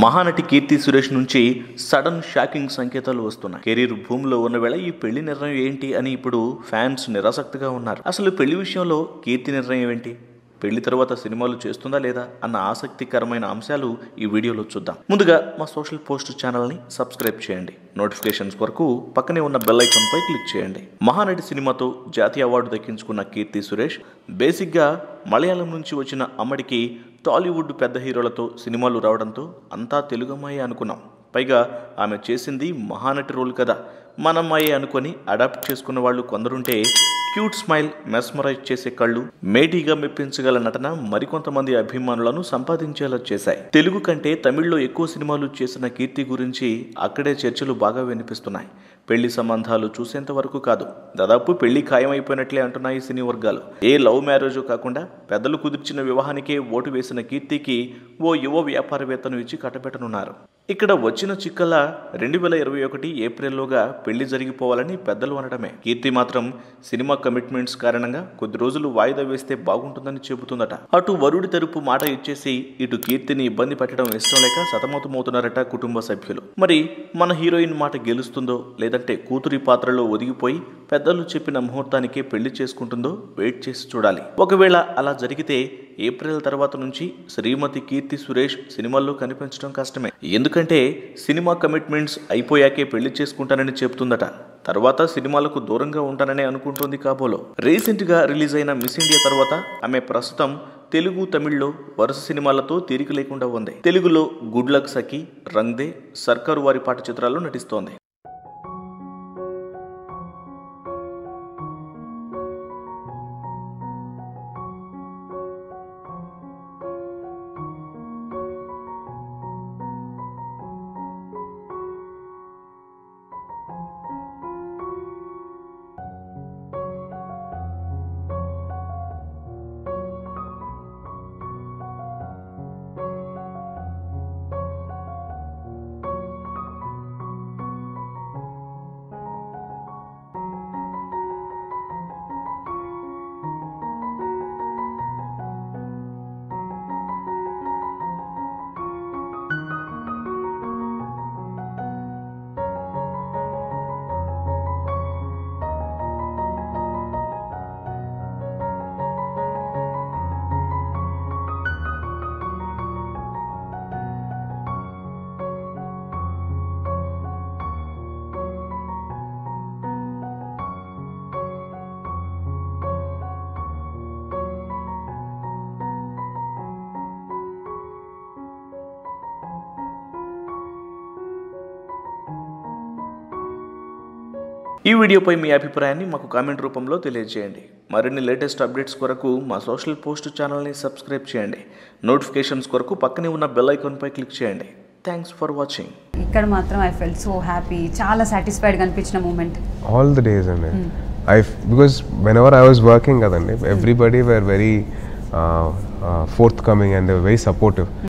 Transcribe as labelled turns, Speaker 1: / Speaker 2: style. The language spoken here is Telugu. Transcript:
Speaker 1: మహానటి కీర్తి సురేష్ నుంచి సడన్ షాకింగ్ సంకేతాలు వస్తున్నాయి కెరీర్ భూమిలో ఉన్న వేళ ఈ పెళ్లి నిర్ణయం ఏంటి అని ఇప్పుడు ఫ్యాన్స్ నిరాసక్తిగా ఉన్నారు అసలు పెళ్లి విషయంలో కీర్తి నిర్ణయం ఏంటి పెళ్లి తర్వాత సినిమాలు చేస్తుందా లేదా అన్న ఆసక్తికరమైన అంశాలు ఈ వీడియోలో చూద్దాం ముందుగా మా సోషల్ పోస్ట్ ఛానల్ని సబ్స్క్రైబ్ చేయండి నోటిఫికేషన్స్ కొరకు పక్కనే ఉన్న బెల్ ఐకాన్ పై క్లిక్ చేయండి మహానటి సినిమాతో జాతీయ అవార్డు దక్కించుకున్న కీర్తి సురేష్ బేసిక్గా మలయాళం నుంచి వచ్చిన అమ్మడికి టాలీవుడ్ పెద్ద హీరోలతో సినిమాలు రావడంతో అంతా తెలుగమ్మాయి అనుకున్నాం పైగా ఆమె చేసింది మహానటి రోల్ కదా మనమ్మాయే అనుకొని అడాప్ట్ చేసుకున్న వాళ్ళు కొందరుంటే క్యూట్ స్మైల్ మెస్మరైజ్ చేసే కళ్ళు మేటీగా మెప్పించగల నటన మరికొంతమంది అభిమానులను సంపాదించేలా చేశాయి తెలుగు కంటే తమిళ్లో ఎక్కువ సినిమాలు చేసిన కీర్తి గురించి అక్కడే చర్చలు బాగా వినిపిస్తున్నాయి పెళ్లి సంబంధాలు చూసేంత వరకు కాదు దాదాపు పెళ్లి ఖాయమైపోయినట్లే అంటున్నాయి సినీ వర్గాలు ఏ లవ్ మ్యారేజ్ కాకుండా పెద్దలు కుదిర్చిన వివాహానికే ఓటు వేసిన కీర్తికి ఓ యువ వ్యాపారవేత్తను ఇచ్చి కట్టబెట్టనున్నారు ఇక్కడ వచ్చిన చిక్కల రెండు వేల ఇరవై ఒకటి ఏప్రిల్లోగా పెళ్లి జరిగిపోవాలని పెద్దలు అనడమే కీర్తి మాత్రం సినిమా కమిట్మెంట్స్ కారణంగా కొద్ది రోజులు వాయిదా వేస్తే బాగుంటుందని చెబుతుందట అటు వరుడి తరపు మాట ఇచ్చేసి ఇటు కీర్తిని ఇబ్బంది పెట్టడం ఇష్టం లేక సతమతమవుతున్నారట కుటుంబ సభ్యులు మరి మన హీరోయిన్ మాట గెలుస్తుందో లేదంటే కూతురి పాత్రలో ఒదిగిపోయి పెద్దలు చెప్పిన ముహూర్తానికే పెళ్లి చేసుకుంటుందో వెయిట్ చేసి చూడాలి ఒకవేళ అలా జరిగితే ఏప్రిల్ తర్వాత నుంచి శ్రీమతి కీర్తి సురేష్ సినిమాల్లో కనిపించడం కష్టమే ఎందుకంటే సినిమా కమిట్మెంట్స్ అయిపోయాకే పెళ్లి చేసుకుంటానని చెప్తుందట తర్వాత సినిమాలకు దూరంగా ఉంటానని అనుకుంటోంది కాబోలో రీసెంట్ గా రిలీజ్ అయిన మిస్ ఇండియా తర్వాత ఆమె ప్రస్తుతం తెలుగు తమిళ్లో వరుస సినిమాలతో తీరిక లేకుండా ఉంది తెలుగులో గుడ్ లక్ సఖి రంగ్దే సర్కారు వారి పాట చిత్రాల్లో నటిస్తోంది ఈ వీడియోపై మీ అభిప్రాయాన్ని మాకు కామెంట్ రూపంలో తెలియజేయండి మరిన్ని లేటెస్ట్ అప్డేట్స్ కొరకు మా సోషల్ పోస్ట్ ఛానల్ని సబ్స్క్రైబ్ చేయండి నోటిఫికేషన్స్ కొరకు పక్కనే ఉన్న బెల్ ఐకాన్పై క్లిక్ చేయండి థ్యాంక్స్ ఫర్ వాచింగ్
Speaker 2: ఇక్కడ మాత్రం ఐ ఫెల్ట్ సో హ్యాపీ చాలా సాటిస్ఫైడ్గా అనిపించిన moment
Speaker 3: all the days and I because whenever I was working kadandi everybody were very uh, uh, forthcoming and they were very supportive